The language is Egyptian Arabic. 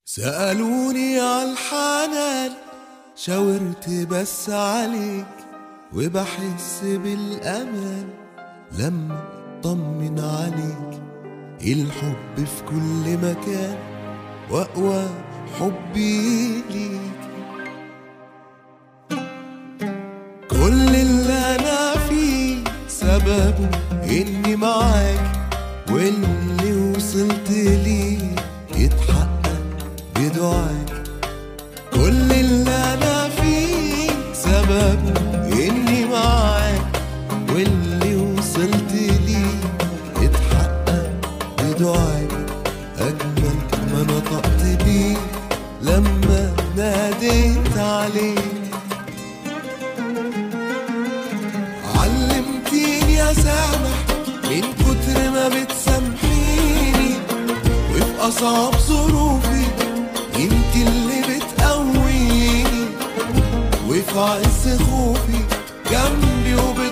سألوني عالحنان شاورت بس عليك وبحس بالأمان لما طمن عليك الحب في كل مكان وأقوى حبي ليك كل اللي أنا فيه سببه إني معاك واللي وصلت ليه يتحقق بدعاك كل اللي أنا فيه سببه إني معاك واللي وصلت ليه يتحقق بدعاك أجمل ما نطقت بيه لما ناديت عليك علمتيني اسامح من كتر ما بتسامحيني وفي اصعب ظروفي انت اللي بتقويني وفي عز خوفي جنبي وب